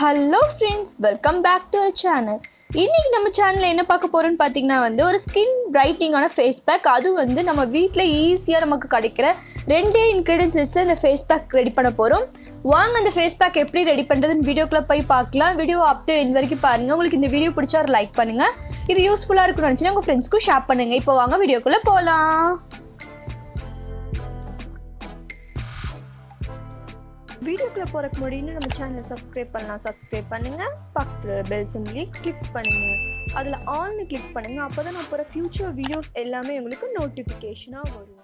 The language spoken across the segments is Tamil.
hello friends welcome back to uh channel இன்னைக்கு நம்ம சேனலில் என்ன பார்க்க போகிறோம்னு பார்த்தீங்கன்னா வந்து ஒரு ஸ்கின் பிரைட்டிங்கான ஃபேஸ் பேக் அது வந்து நம்ம வீட்டில் ஈஸியாக நமக்கு கிடைக்கிற ரெண்டே இன்க்ரீடியன்ஸ் வச்சு அந்த ஃபேஸ் பேக் ரெடி பண்ண போகிறோம் வாங்க அந்த ஃபேஸ் பேக் எப்படி ரெடி பண்ணுறதுன்னு வீடியோக்குள்ளே போய் பார்க்கலாம் வீடியோ அப் டு என் வரைக்கும் பாருங்கள் உங்களுக்கு இந்த வீடியோ பிடிச்சா ஒரு லைக் பண்ணுங்கள் இது யூஸ்ஃபுல்லாக இருக்கும்னு நினச்சினா உங்கள் ஃப்ரெண்ட்ஸ்க்கும் ஷேர் பண்ணுங்கள் இப்போ வாங்க வீடியோக்குள்ளே போகலாம் வீடியோக்குள்ளே போகிறக்கு முன்னாடி நம்ம சேனலை சப்ஸ்கிரைப் பண்ணலாம் சப்ஸ்கிரைப் பண்ணுங்கள் பக்கத்தில் பெல் சிம்லி கிளிக் பண்ணுங்கள் அதில் ஆல்னு கிளிக் பண்ணுங்கள் அப்போ தான் நான் போகிற ஃப்யூச்சர் வீடியோஸ் எல்லாமே உங்களுக்கு நோட்டிஃபிகேஷனாக வரும்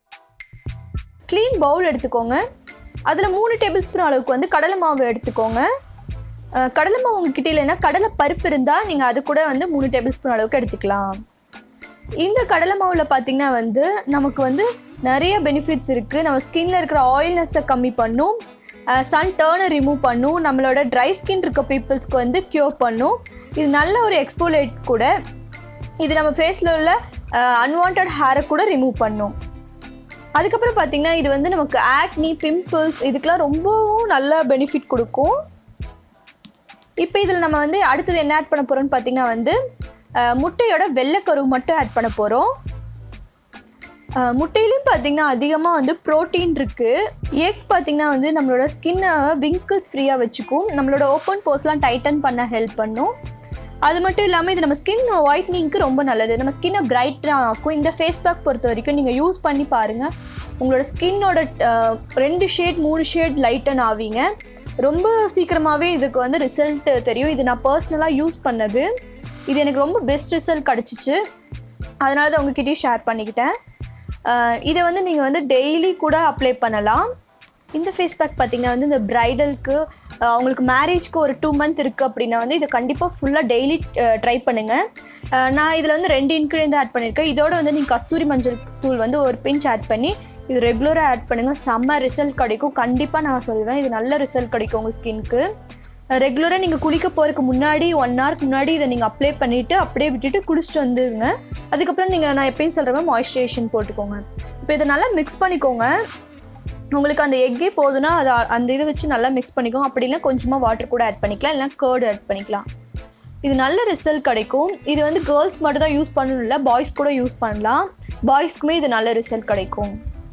க்ளீன் பவுல் எடுத்துக்கோங்க அதில் மூணு டேபிள் ஸ்பூன் அளவுக்கு வந்து கடலை மாவு எடுத்துக்கோங்க அஹ் கடலை மாவு உங்ககிட்ட இல்லைன்னா கடலை பருப்பு இருந்தால் நீங்கள் அது கூட வந்து மூணு டேபிள் ஸ்பூன் அளவுக்கு எடுத்துக்கலாம் இந்த கடலை மாவில் பார்த்தீங்கன்னா வந்து நமக்கு வந்து நிறைய பெனிஃபிட்ஸ் இருக்குது நம்ம ஸ்கின்ல இருக்கிற ஆயில்னஸை கம்மி பண்ணும் சன் டேர்னை ரிமூவ் பண்ணும் நம்மளோட ட்ரை ஸ்கின் இருக்க பீப்புள்ஸ்க்கு வந்து க்யூர் பண்ணும் இது நல்ல ஒரு எக்ஸ்போலேட் கூட இது நம்ம ஃபேஸில் உள்ள அன்வான்ட் ஹேரை கூட ரிமூவ் பண்ணும் அதுக்கப்புறம் பார்த்தீங்கன்னா இது வந்து நமக்கு ஆக்னி பிம்பிள்ஸ் இதுக்கெலாம் ரொம்பவும் நல்ல பெனிஃபிட் கொடுக்கும் இப்போ இதில் நம்ம வந்து அடுத்தது என்ன ஆட் பண்ண போகிறோம்னு பார்த்தீங்கன்னா வந்து அஹ், முட்டையோட வெள்ளைக்கரு மட்டும் ஆட் பண்ண போகிறோம் முட்டையிலையும் பார்த்தீங்கன்னா அதிகமாக வந்து ப்ரோட்டீன் இருக்குது எக் பார்த்தீங்கன்னா வந்து நம்மளோட ஸ்கின்னை விங்கிள்ஸ் ஃப்ரீயாக வச்சுக்கும் நம்மளோட ஓப்பன் போஸ்லாம் டைட்டன் பண்ண ஹெல்ப் பண்ணும் அது மட்டும் இல்லாமல் இது நம்ம ஸ்கின் ஒயிட்னிங்க்கு ரொம்ப நல்லது நம்ம ஸ்கின்னை பிரைட்டாக ஆக்கும் இந்த ஃபேஸ் பேக் பொறுத்த வரைக்கும் நீங்கள் யூஸ் பண்ணி பாருங்கள் உங்களோட ஸ்கின்னோட ரெண்டு ஷேட் மூணு ஷேட் லைட்டன் ஆவீங்க ரொம்ப சீக்கிரமாகவே இதுக்கு வந்து ரிசல்ட் தெரியும் இது நான் பர்சனலாக யூஸ் பண்ணது இது எனக்கு ரொம்ப பெஸ்ட் ரிசல்ட் கிடச்சிச்சு அதனால தான் உங்ககிட்டயும் ஷேர் பண்ணிக்கிட்டேன் அஹ் இதை வந்து நீங்கள் வந்து டெய்லி கூட அப்ளை பண்ணலாம் இந்த ஃபேஸ் பேக் பார்த்தீங்கன்னா வந்து இந்த ப்ரைடலுக்கு உங்களுக்கு மேரேஜ்க்கு ஒரு டூ மந்த் இருக்குது அப்படின்னா வந்து இதை கண்டிப்பாக ஃபுல்லாக டெய்லி ட்ரை பண்ணுங்கள் அஹ் நான் இதில் வந்து ரெண்டு இன்க்ரீடியன்ட் ஆட் பண்ணியிருக்கேன் இதோட வந்து நீங்கள் கஸ்தூரி மஞ்சள் தூள் வந்து ஒரு பிஞ்ச் ஆட் பண்ணி இது ரெகுலராக ஆட் பண்ணுங்கள் செம்ம ரிசல்ட் கிடைக்கும் கண்டிப்பாக நான் சொல்லுவேன் இது நல்ல ரிசல்ட் கிடைக்கும் உங்கள் ஸ்கின்க்கு ரெகுலராக நீங்கள் குளிக்க போகிறதுக்கு முன்னாடி ஒன் ஹவருக்கு முன்னாடி இதை நீங்கள் அப்ளை பண்ணிவிட்டு அப்படியே விட்டுட்டு குளிச்சுட்டு வந்துடுங்க அதுக்கப்புறம் நீங்கள் நான் எப்பயும் சொல்கிற மாதிரி மாய்ஸ்சரைசேஷன் போட்டுக்கோங்க இப்போ இதை நல்லா மிக்ஸ் பண்ணிக்கோங்க உங்களுக்கு அந்த எக்கே போதுன்னா அதை அந்த இதை வச்சு நல்லா மிக்ஸ் பண்ணிக்கோங்க அப்படி இல்லை கொஞ்சமாக வாட்டர் கூட ஆட் பண்ணிக்கலாம் இல்லைனா கேர்டு ஆட் பண்ணிக்கலாம் இது நல்ல ரிசல்ட் கிடைக்கும் இது வந்து கேர்ள்ஸ் மட்டும் தான் யூஸ் பண்ணணும் இல்லை பாய்ஸ் கூட யூஸ் பண்ணலாம் பாய்ஸ்க்குமே இது நல்ல ரிசல்ட் கிடைக்கும்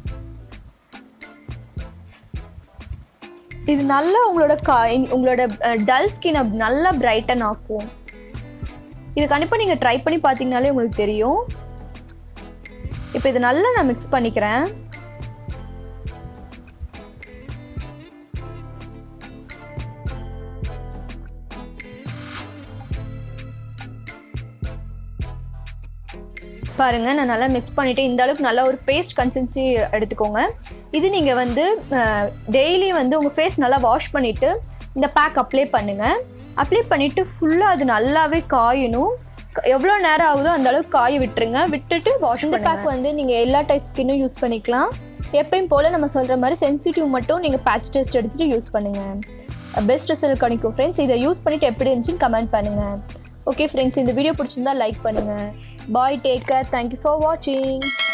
இது நல்லா உங்களோட கா உங்களோட டல் ஸ்கினை நல்லா பிரைட்டன் ஆக்கும் இது கண்டிப்பாக நீங்கள் ட்ரை பண்ணி பார்த்தீங்கனாலே உங்களுக்கு தெரியும் இப்போ இது நல்லா நான் மிக்ஸ் பண்ணிக்கிறேன் பாருங்க நான் நல்லா மிக்ஸ் பண்ணிவிட்டு இந்த அளவுக்கு நல்லா ஒரு பேஸ்ட் கன்சிஸ்டன்சி எடுத்துக்கோங்க இது நீங்கள் வந்து டெய்லி வந்து உங்கள் ஃபேஸ் நல்லா வாஷ் பண்ணிவிட்டு இந்த பேக் அப்ளை பண்ணுங்கள் அப்ளை பண்ணிவிட்டு ஃபுல்லாக அது நல்லாவே காயணும் க- எவ்வளோ நேரம் ஆகுதோ அந்த அளவுக்கு காய விட்டுருங்க விட்டுட்டு வாஷ் இந்த பேக் வந்து நீங்கள் எல்லா டைப் ஸ்கின்னும் யூஸ் பண்ணிக்கலாம் எப்பயும் போல் நம்ம சொல்கிற மாதிரி சென்சிட்டிவ் மட்டும் நீங்கள் பேட்ச் டெஸ்ட் எடுத்துகிட்டு யூஸ் பண்ணுங்கள் பெஸ்ட் ரிசல்ட் கிடைக்கும் ஃப்ரெண்ட்ஸ் இதை யூஸ் பண்ணிவிட்டு எப்படி இருந்துச்சுன்னு கமெண்ட் பண்ணுங்கள் ஓகே ஃப்ரெண்ட்ஸ் இந்த வீடியோ பிடிச்சிருந்தா லைக் பண்ணுங்கள் bye take care thank you for வாட்சிங்